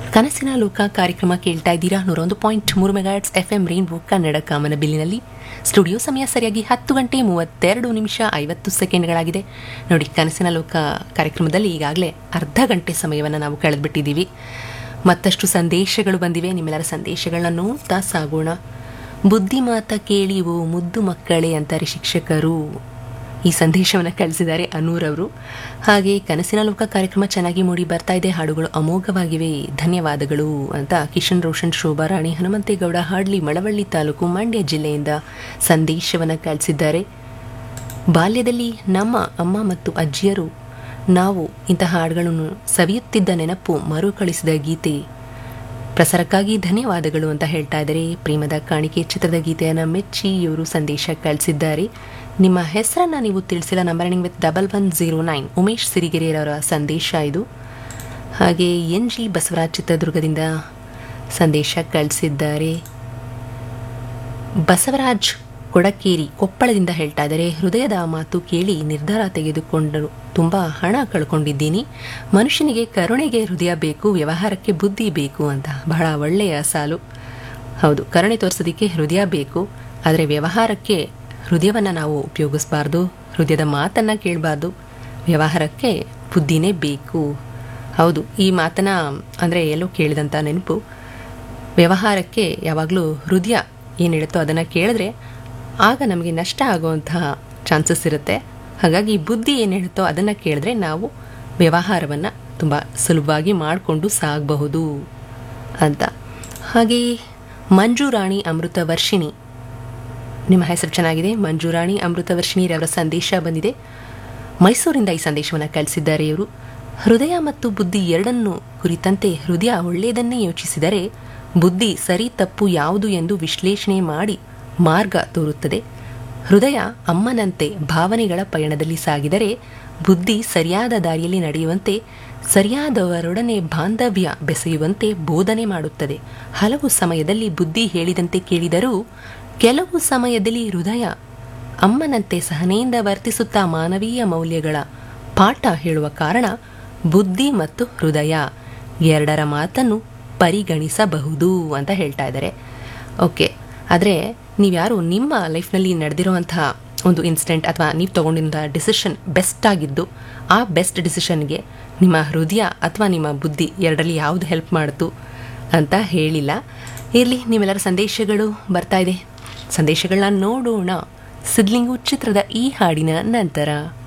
ಕನಸಿನ ಲೋಕ ಕಾರ್ಯಕ್ರಮ ಕೇಳ್ತಾ ಇದ್ದೀರಾ ನೂರೊಂದು ಪಾಯಿಂಟ್ ಮೂರು megahertz F M Rainbow Kannada ಕಾಮನ ಬಿಲ್ಲಿನಲ್ಲಿ ಸ್ಟುಡಿಯೋ ಸಮಯ ಸರಿಯಾಗಿ ಹತ್ತು ಗಂಟೆ ಮೂವತ್ತೆರಡು ನಿಮಿಷ ಐವತ್ತು ಸೆಕೆಂಡ್ಗಳಾಗಿದೆ ನೋಡಿ ಕನಸಿನ ಲೋಕ ಕಾರ್ಯಕ್ರಮದಲ್ಲಿ ಈಗಾಗಲೇ ಅರ್ಧ ಗಂಟೆ ಸಮಯವನ್ನು ನಾವು ಕಳೆದ್ಬಿಟ್ಟಿದ್ದೀವಿ ಮತ್ತಷ್ಟು ಸಂದೇಶಗಳು ಬಂದಿವೆ ನಿಮ್ಮೆಲ್ಲರ ಸಂದೇಶಗಳನ್ನ ನೋಡ್ತಾ ಸಾಗೋಣ ಬುದ್ಧಿಮಾತ ಕೇಳಿ ಓ ಮುದ್ದು ಮಕ್ಕಳೇ ಅಂತಾರೆ ಶಿಕ್ಷಕರು ಈ ಸಂದೇಶವನ್ನು ಕಳಿಸಿದ್ದಾರೆ ಅನೂರ್ ಅವರು ಹಾಗೆ ಕನಸಿನ ಲೋಕ ಕಾರ್ಯಕ್ರಮ ಚೆನ್ನಾಗಿ ಮೂಡಿ ಬರ್ತಾ ಇದೆ ಹಾಡುಗಳು ಅಮೋಘವಾಗಿವೆ ಧನ್ಯವಾದಗಳು ಅಂತ ಕಿಶನ್ ರೋಷನ್ ಶೋಭಾ ರಾಣಿ ಹನುಮಂತೇಗೌಡ ಹಾಡ್ಲಿ ಮಳವಳ್ಳಿ ತಾಲೂಕು ಮಂಡ್ಯ ಜಿಲ್ಲೆಯಿಂದ ಸಂದೇಶವನ್ನು ಕಳಿಸಿದ್ದಾರೆ ಬಾಲ್ಯದಲ್ಲಿ ನಮ್ಮ ಅಮ್ಮ ಮತ್ತು ಅಜ್ಜಿಯರು ನಾವು ಇಂತಹ ಹಾಡುಗಳನ್ನು ಸವಿಯುತ್ತಿದ್ದ ನೆನಪು ಮರುಕಳಿಸಿದ ಗೀತೆ ಪ್ರಸಾರಕ್ಕಾಗಿ ಧನ್ಯವಾದಗಳು ಅಂತ ಹೇಳ್ತಾ ಇದ್ದಾರೆ ಪ್ರೇಮದ ಕಾಣಿಕೆ ಚಿತ್ರದ ಗೀತೆಯನ್ನು ಮೆಚ್ಚಿ ಇವರು ಸಂದೇಶ ಕಳಿಸಿದ್ದಾರೆ ನಿಮ್ಮ ಹೆಸರನ್ನು ನೀವು ತಿಳಿಸಿಲ್ಲ numbering with double one zero nine Umesh ಸಿರಿಗೆರೆಯವರ ಸಂದೇಶ ಇದು ಹಾಗೆ ಎನ್ ಜಿ ಬಸವರಾಜ್ ಚಿತ್ರದುರ್ಗದಿಂದ ಸಂದೇಶ ಕಳಿಸಿದ್ದಾರೆ ಬಸವರಾಜ್ ಕೊಡಕೇರಿ ಕೊಪ್ಪಳದಿಂದ ಹೇಳ್ತಾ ಇದ್ದಾರೆ ಹೃದಯದ ಮಾತು ಕೇಳಿ ನಿರ್ಧಾರ ತೆಗೆದುಕೊಂಡರು ತುಂಬ ಹಣ ಕಳ್ಕೊಂಡಿದ್ದೀನಿ ಮನುಷ್ಯನಿಗೆ ಕರುಣೆಗೆ ಹೃದಯ ಬೇಕು ವ್ಯವಹಾರಕ್ಕೆ ಬುದ್ಧಿ ಬೇಕು ಅಂತ ಬಹಳ ಒಳ್ಳೆಯ ಸಾಲು ಹೌದು ಕರುಣೆ ತೋರಿಸೋದಕ್ಕೆ ಹೃದಯ ಬೇಕು ಆದರೆ ವ್ಯವಹಾರಕ್ಕೆ ಹೃದಯವನ್ನು ನಾವು ಉಪಯೋಗಿಸಬಾರ್ದು ಹೃದಯದ ಮಾತನ್ನು ಕೇಳಬಾರ್ದು ವ್ಯವಹಾರಕ್ಕೆ ಬುದ್ಧಿನೇ ಬೇಕು ಹೌದು ಈ ಮಾತನ್ನು ಅಂದರೆ ಎಲ್ಲೋ ಕೇಳಿದಂಥ ನೆನಪು ವ್ಯವಹಾರಕ್ಕೆ ಯಾವಾಗಲೂ ಹೃದಯ ಏನು ಹೇಳುತ್ತೋ ಅದನ್ನು ಕೇಳಿದ್ರೆ ಆಗ ನಮಗೆ ನಷ್ಟ ಆಗುವಂತಹ ಚಾನ್ಸಸ್ ಇರುತ್ತೆ ಹಾಗಾಗಿ ಬುದ್ಧಿ ಏನು ಹೇಳುತ್ತೋ ಅದನ್ನು ಕೇಳಿದ್ರೆ ನಾವು ವ್ಯವಹಾರವನ್ನು ತುಂಬ ಸುಲಭವಾಗಿ ಮಾಡಿಕೊಂಡು ಸಾಗಬಹುದು ಅಂತ ಹಾಗೆಯೇ ಮಂಜುರಾಣಿ ಅಮೃತ ವರ್ಷಿಣಿ ನಿಮ್ಮ ಹೆಸರು ಚೆನ್ನಾಗಿದೆ ಮಂಜುರಾಣಿ ಅಮೃತ ವರ್ಷಿಣಿರವರ ಸಂದೇಶ ಬಂದಿದೆ ಮೈಸೂರಿಂದ ಈ ಸಂದೇಶವನ್ನು ಕಳಿಸಿದ್ದಾರೆ ಇವರು ಹೃದಯ ಮತ್ತು ಬುದ್ಧಿ ಎರಡನ್ನು ಕುರಿತಂತೆ ಹೃದಯ ಒಳ್ಳೆಯದನ್ನೇ ಯೋಚಿಸಿದರೆ ಬುದ್ಧಿ ಸರಿ ತಪ್ಪು ಯಾವುದು ಎಂದು ವಿಶ್ಲೇಷಣೆ ಮಾಡಿ ಮಾರ್ಗ ತೋರುತ್ತದೆ ಹೃದಯ ಅಮ್ಮನಂತೆ ಭಾವನೆಗಳ ಪಯಣದಲ್ಲಿ ಸಾಗಿದರೆ ಬುದ್ಧಿ ಸರಿಯಾದ ದಾರಿಯಲ್ಲಿ ನಡೆಯುವಂತೆ ಸರಿಯಾದವರೊಡನೆ ಬಾಂಧವ್ಯ ಬೆಸೆಯುವಂತೆ ಬೋಧನೆ ಮಾಡುತ್ತದೆ ಹಲವು ಸಮಯದಲ್ಲಿ ಬುದ್ಧಿ ಹೇಳಿದಂತೆ ಕೇಳಿದರೂ ಕೆಲವು ಸಮಯದಲ್ಲಿ ಹೃದಯ ಅಮ್ಮನಂತೆ ಸಹನೆಯಿಂದ ವರ್ತಿಸುತ್ತಾ ಮಾನವೀಯ ಮೌಲ್ಯಗಳ ಪಾಠ ಹೇಳುವ ಕಾರಣ ಬುದ್ಧಿ ಮತ್ತು ಹೃದಯ ಎರಡರ ಮಾತನ್ನು ಪರಿಗಣಿಸಬಹುದು ಅಂತ ಹೇಳ್ತಾ ಇದ್ದಾರೆ ಓಕೆ ಆದರೆ ನೀವ್ಯಾರು ನಿಮ್ಮ ಲೈಫ್ನಲ್ಲಿ ನಡೆದಿರುವಂತಹ ಒಂದು ಇನ್ಸಿಡೆಂಟ್ ಅಥವಾ ನೀವು ತೊಗೊಂಡಿದ್ದ ಡಿಸಿಷನ್ ಬೆಸ್ಟ್ ಆಗಿದ್ದು ಆ ಬೆಸ್ಟ್ ಡಿಸಿಷನ್ಗೆ ನಿಮ್ಮ ಹೃದಯ ಅಥವಾ ನಿಮ್ಮ ಬುದ್ಧಿ ಎರಡರಲ್ಲಿ ಯಾವುದು ಹೆಲ್ಪ್ ಮಾಡಿತು ಅಂತ ಹೇಳಿಲ್ಲ ಇರಲಿ ನಿಮ್ಮೆಲ್ಲರ ಸಂದೇಶಗಳು ಬರ್ತಾ ಇದೆ ಸಂದೇಶಗಳನ್ನ ನೋಡೋಣ ಸಿದ್ಲಿಂಗು ಚಿತ್ರದ ಈ ಹಾಡಿನ ನಂತರ